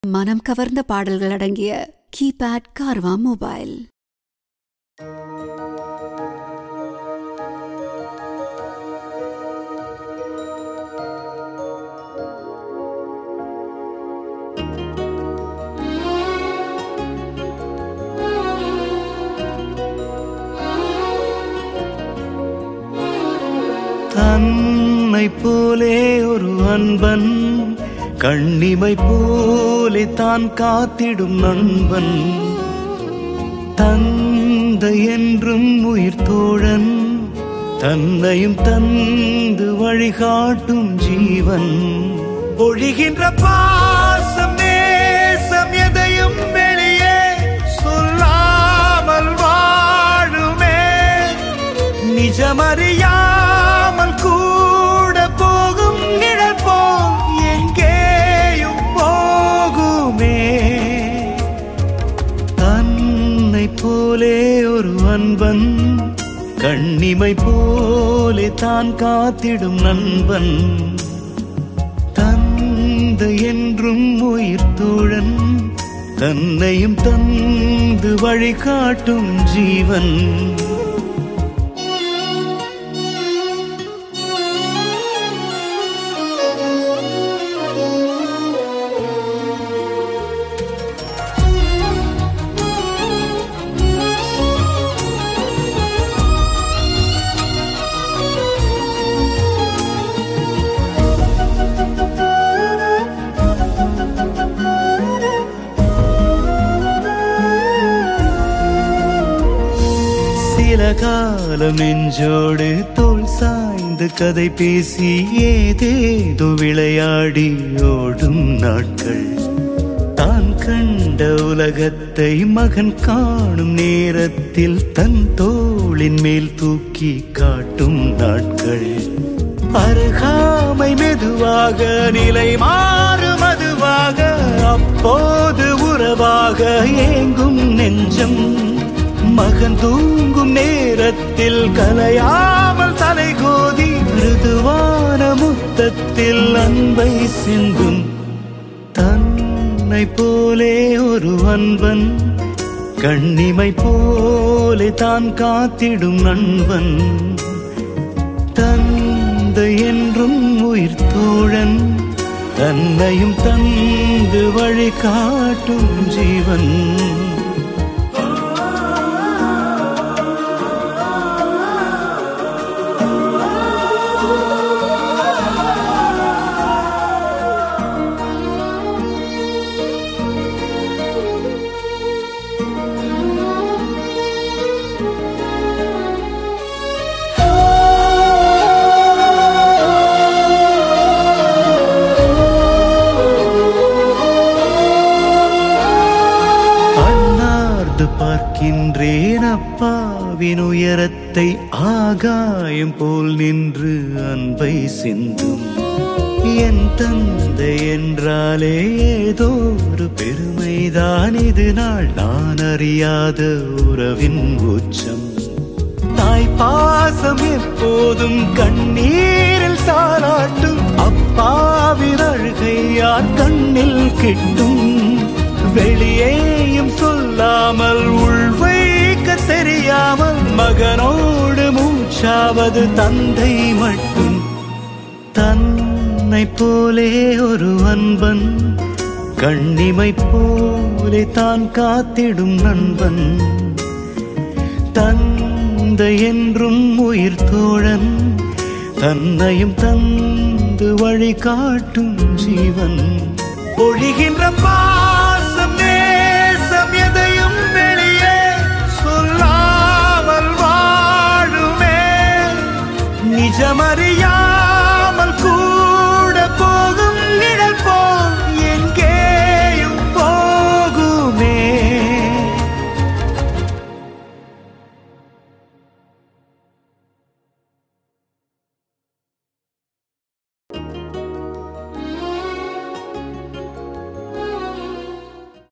மனம் கவர்ந்த பாடல்கள் அடங்கிய கீபேட் கார்வா மொபைல் தன்னை போலே ஒரு அன்பன் கண்ணிமை போலே தான் காத்திடும் நண்பன் தந்தை என்றும் உயிர் தோழன் தன்னையும் தந்து வழிகாட்டும் ஜீவன் பொழிகின்ற பாசம் நேசம் எதையும் வெளியே சொல்லாமல் வாழுமே நிஜமறியாமல் கூட போகும் நிழல் போல் எங்கேயும் போகுமே தன்னை போலே ஒரு அன்பன் கண்ணிமை போலே தான் காத்திடும் நண்பன் தந்தை என்றும் உயிர் தோழன் தன்னையும் தந்து வழிகாட்டும் ஜீவன் சில காலம் நெஞ்சோடு தோல் சாய்ந்து கதை பேசி ஏதேதோ விளையாடி ஓடும் நாட்கள் தான் கண்ட உலகத்தை மகன் காணும் நேரத்தில் தன் தோளின் மேல் தூக்கி காட்டும் நாட்கள் அருகாமை மெதுவாக நிலை மாறும் அதுவாக அப்போது உறவாக ஏங்கும் நெஞ்சம் மகன் தூங்கும் நேரத்தில் கலையாமல் தலைகோதி மிருதுவான முத்தத்தில் அன்பை சிந்தும் தன்னை போலே ஒரு அன்பன் கண்ணிமை போலே தான் காத்திடும் நண்பன் தந்தை என்றும் உயிர் தோழன் தன்னையும் தந்து வழிகாட்டும் ஜீவன் அண்ணார்ந்து பார்க்கின்றேன் அப்பாவின் உயரத்தை ஆகாயம் போல் நின்று அன்பை சிந்தும் என் தந்தை என்றாலே ஏதோ ஒரு பெருமைதான் இது நாள் நான் அறியாத உறவின் உச்சம் தாய் பாசம் எப்போதும் கண்ணீரில் தாராட்டும் அப்பாவின் அழுகை யார் கண்ணில் கிட்டும் வெளியேயும் சொல்லாமல் உள்வைக்க தெரியாமல் மகனோடு மூச்சாவது தந்தை மட்டும் தன்னை போலே ஒரு அன்பன் கண்ணிமை போலே தான் காத்திடும் நண்பன் தந்தை என்றும் உயிர் தோழன் தன்னையும் தந்து வழிகாட்டும் ஜீவன் பொழிகின்ற பாசம் நேசம் எதையும் வெளியே சொல்லாமல் வாழுமே நிஜமறியா